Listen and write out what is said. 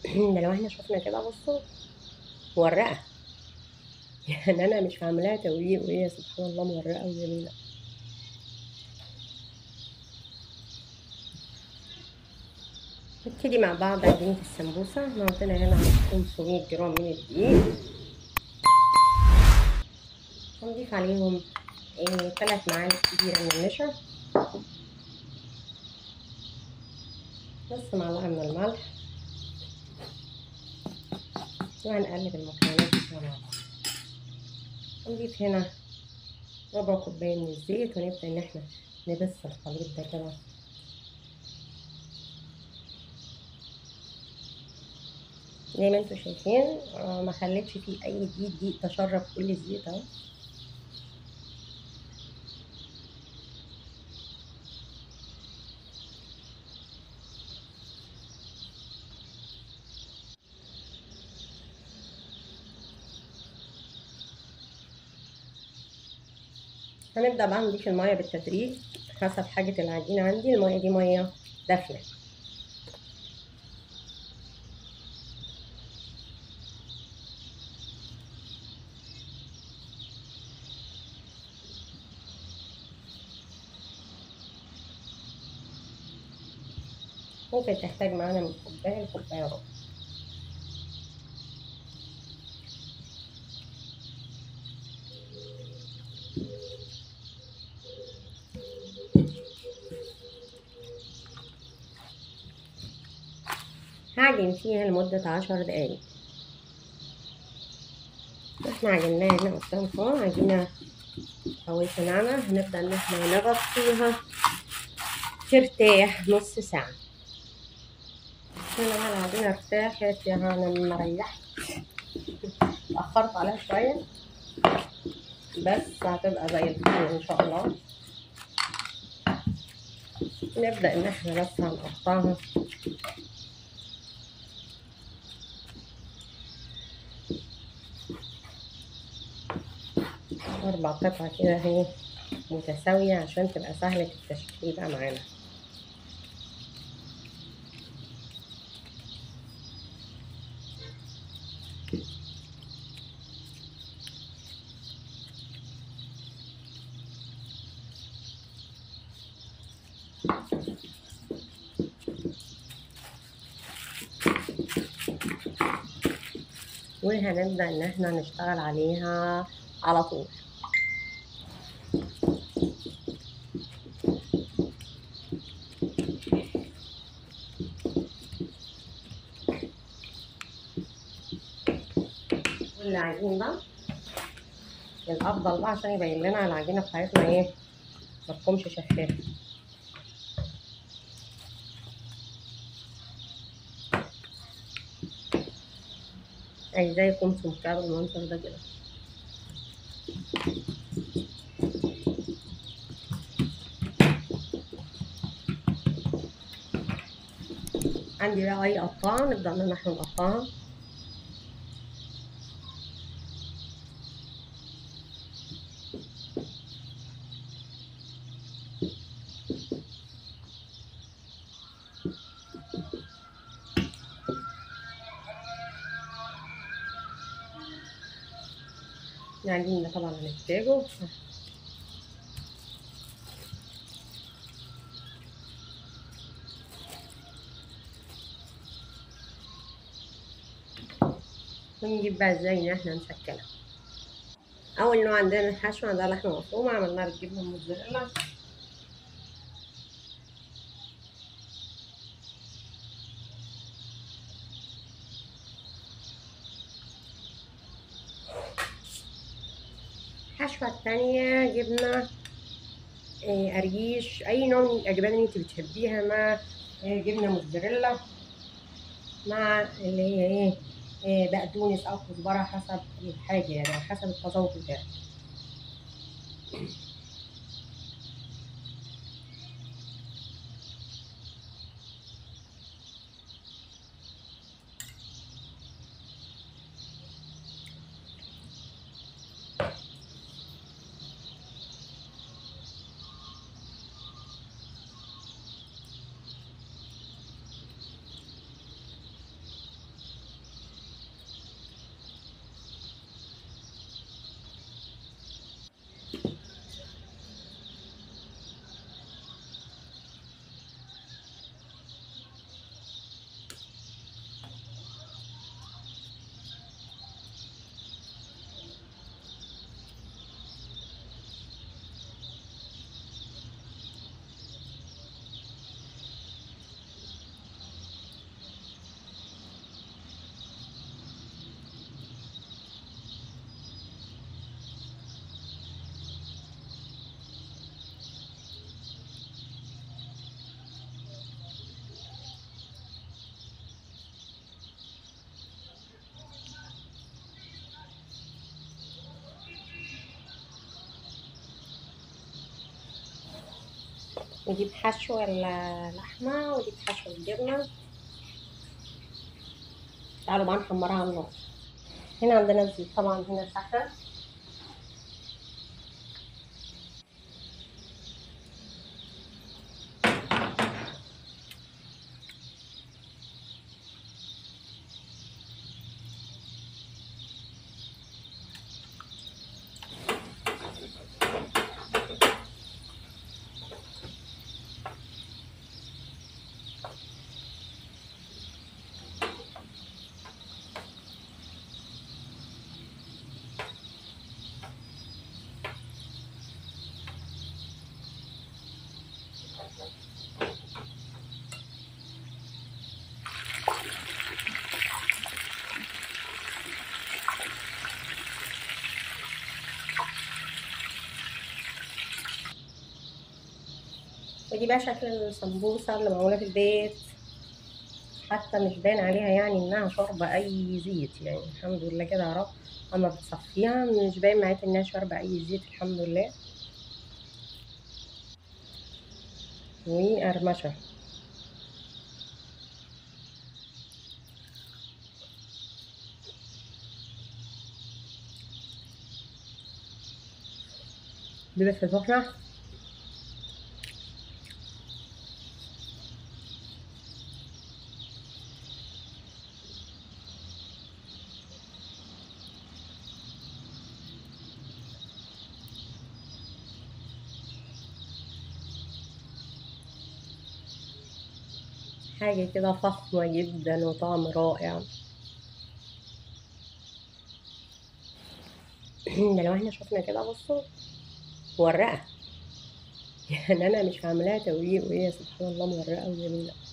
ده لو احنا شفنا كده بصوا مورقة يعني أنا مش عاملاها تويق وهي سبحان الله مورقة وجميلة نبتدي مع بعض عجينة السمبوسة احنا عندنا هنا 500 جرام من الدقيق هنضيف عليهم ايه ثلاث معالق كبيرة من النشا نص معلقة من الملح وهنقلب المكونات دي مع بعض هنضيف هنا ربع كوباية من الزيت ونبدأ إن احنا نبث الخليط ده كده زي ما انتوا شايفين آه، ما خليتش فيه أي دقيق دقيق تشرب كل الزيت اهو هنبدأ بقى نضيف المية بالتدريج حسب حاجة العجينة عندي المية دي مية دافية ممكن تحتاج معانا من كوباية لكوباية وربع هعجن فيها لمدة عشر دقايق احنا عجناها هنا قدامكم عجينة كويسة ناعمة هنبدأ ان احنا نغطيها ترتاح نص ساعة هنا بقى العجينة ارتاحت يعني انا مريحت اتأخرت عليها شوية بس هتبقى زي الفل ان شاء الله نبدأ ان احنا بس هنقطعها أربع قطع كده اهي متساوية عشان تبقى سهلة التشكيل بقى معانا وهنبدأ إن احنا نشتغل عليها على طول والعجين ده الأفضل بقى عشان يبين لنا العجينة بتاعتنا ايه متكونش شفافة عايزاه يكون سمكها بالمنظر ده كده عندي بقى اي قطاعة نبدأ ان احنا نقطعها العجين ده طبعا هنحتاجه ونجيب بقى ازاي ان احنا نشكلها اول نوع عندنا الحشوة ده لحمة مفرومة عملناها بالجبنة الموتزاريلا الحشوة التانية جبنة آه، قريش أي نوع من الأجبان اللي انت بتحبيها مع آه، جبنة موتزاريلا مع اللي هي ايه آه، بقدونس أو كزبرة حسب الحاجة يعني أو حسب التذوق بتاعك نجيب حشو اللحمة ونجيب حشو الجبنة تعالوا بقى نحمرها على النار هنا عندنا الزيت طبعا هنا سخن ودي بقى شكل السمبوسة اللي معمولة في البيت حتى مش باين عليها يعني انها شاربة اي زيت يعني الحمد لله كده يا رب اما بتصفيها مش باين معاكي انها شاربة اي زيت الحمد لله وقرمشة دي بس سخنة حاجة كده فخمة جدا وطعم رائع ده لو احنا شفنا كده بصوا مورقة يعني انا مش عاملاها تويق وهي سبحان الله مورقة وجميلة